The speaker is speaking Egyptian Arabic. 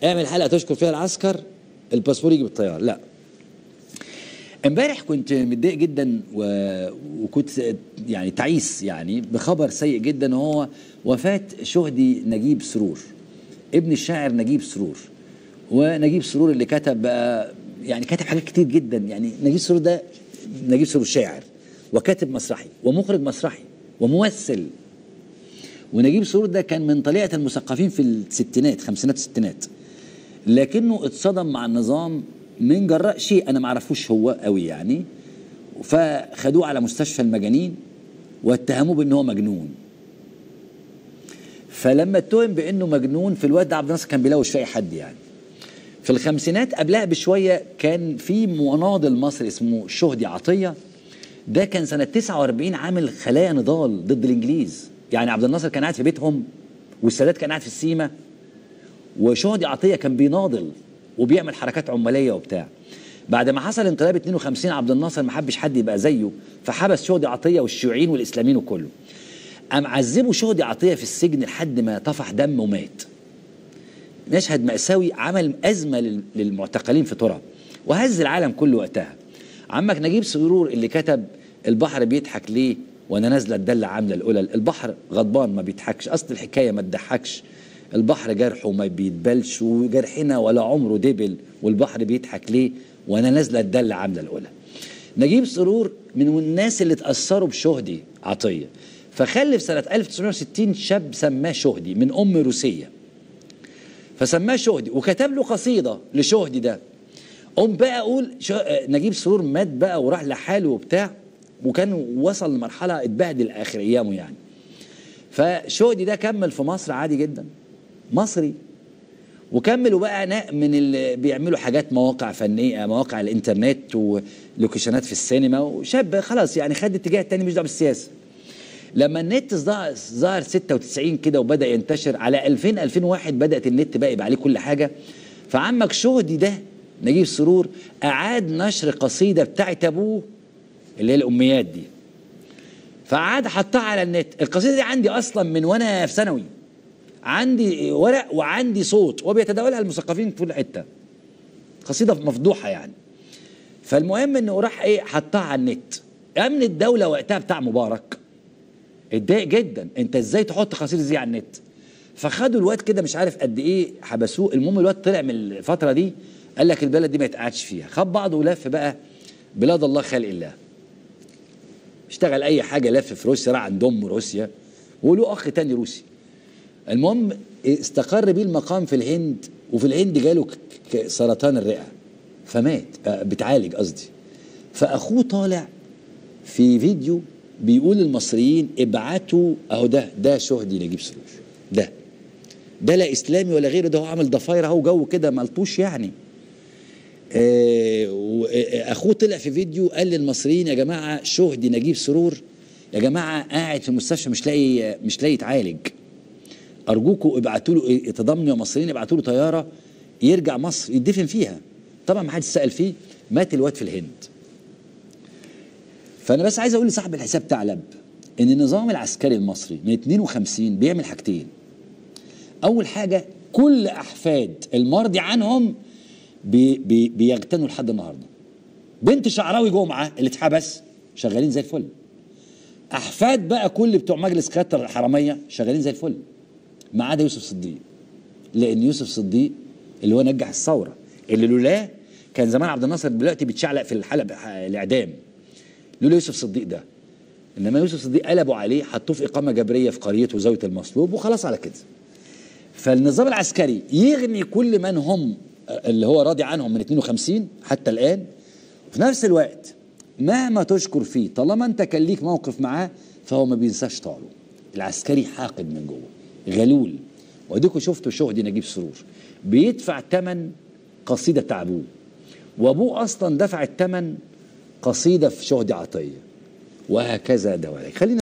اعمل حلقه تشكر فيها العسكر الباسبور يجي بالطياره لا امبارح كنت متضايق جدا و... وكنت يعني تعيس يعني بخبر سيء جدا وهو وفاه شهدي نجيب سرور ابن الشاعر نجيب سرور ونجيب سرور اللي كتب بقى يعني كتب حاجات كتير جدا يعني نجيب سرور ده نجيب سرور شاعر وكاتب مسرحي ومخرج مسرحي وممثل ونجيب سرور ده كان من طليعه المثقفين في الستينات خمسينات الستينات لكنه اتصدم مع النظام من جراء شيء انا ما اعرفوش هو قوي يعني فخدوه على مستشفى المجانين واتهموه بان هو مجنون فلما اتهم بانه مجنون في الوقت ده عبد الناصر كان بيلوش في اي حد يعني في الخمسينات قبلها بشويه كان في مناضل مصري اسمه شهدي عطيه ده كان سنه 49 عامل خلايا نضال ضد الانجليز يعني عبد الناصر كان قاعد في بيتهم والسادات كان قاعد في السيما وشهدي عطيه كان بيناضل وبيعمل حركات عماليه وبتاع بعد ما حصل انقلاب 52 عبد الناصر ما حبش حد يبقى زيه فحبس شهدي عطيه والشيوعيين والاسلاميين وكله قام عذبوا شهدي عطيه في السجن لحد ما طفح دم ومات مشهد مأساوي عمل أزمة لل- للمعتقلين في ترى وهز العالم كله وقتها عمك نجيب سرور اللي كتب البحر بيضحك ليه وانا نازله الدله عامله القلل البحر غضبان ما بيضحكش اصل الحكايه ما تضحكش البحر جرحه ما بيتبلش وجرحنا ولا عمره دبل والبحر بيضحك ليه وانا نازله الدله عامله القلل نجيب سرور من الناس اللي اتاثروا بشهدي عطيه فخلف سنه 1960 شاب سماه شهدي من ام روسيه فسماه شهدي وكتب له قصيده لشهدي ده قوم بقى اقول شو... آه، نجيب سرور مات بقى وراح لحاله وبتاع وكان وصل لمرحله اتبهدل اخر ايامه يعني فشهدي ده كمل في مصر عادي جدا مصري وكملوا بقى نا- من اللي بيعملوا حاجات مواقع فنيه مواقع الانترنت ولوكيشنات في السينما وشاب خلاص يعني خد اتجاه تاني مش دعوه بالسياسه لما النت ظهر ظهر 96 كده وبدا ينتشر على 2000 2001 بدات النت بقى يبقى عليه كل حاجه فعمك شهدي ده نجيب سرور اعاد نشر قصيده بتاعت ابوه اللي هي الاميات دي فقعد حطها على النت القصيده دي عندي اصلا من وانا في ثانوي عندي ورق وعندي صوت وبيتداولها المثقفين في كل حته قصيده مفضوحه يعني فالمهم انه راح ايه حطها على النت امن الدوله وقتها بتاع مبارك اتضايق جدا انت ازاي تحط قصيده زي على النت فخدوا الواد كده مش عارف قد ايه حبسوه المهم الواد طلع من الفتره دي قال لك البلد دي ما يتقعدش فيها خد بعضه ولف بقى بلاد الله خلق الله اشتغل اي حاجه لف في روسيا راح عند امه روسيا وله اخ تاني روسي المهم استقر بيه المقام في الهند وفي الهند جاله ك- ك- سرطان الرئه فمات آه، بتعالج قصدي فاخوه طالع في فيديو بيقول للمصريين ابعتوا اهو ده ده شهدي نجيب سرور ده ده لا اسلامي ولا غيره ده هو عامل ضفاير اهو جو كده ملطوش يعني آه، و- آه، اخوه طلع في فيديو قال للمصريين يا جماعه شهدي نجيب سرور يا جماعه قاعد في المستشفى مش لاقي مش لاقي يتعالج ارجوكم ابعتوا له تضامنوا يا مصريين ابعتوا له طياره يرجع مصر يدفن فيها طبعا ما حدش سال فيه مات الواد في الهند فانا بس عايز اقول لصاحب الحساب ثعلب ان النظام العسكري المصري من 52 بيعمل حاجتين اول حاجه كل احفاد المرضي عنهم بي بي بيغتنوا لحد النهارده بنت شعراوي جمعه اللي اتحبس شغالين زي الفل احفاد بقى كل بتوع مجلس قياده الحرميه شغالين زي الفل ما عدا يوسف صديق لان يوسف صديق اللي هو نجح الثوره اللي لولاه كان زمان عبد الناصر دلوقتي بيتشعلق في الحلب الاعدام لولا يوسف صديق ده انما يوسف صديق قلبوا عليه حطوه في اقامه جبريه في قريته زاويه المصلوب وخلاص على كده فالنظام العسكري يغني كل من هم اللي هو راضي عنهم من 52 حتى الان وفي نفس الوقت مهما تشكر فيه طالما انت كان ليك موقف معاه فهو ما بينساش طاله العسكري حاقد من جوه غلول واديكوا شفتوا شهدي نجيب سرور بيدفع ثمن قصيده بتاع ابوه وابوه اصلا دفع الثمن قصيده في شهدي عطيه وهكذا دواليك خلينا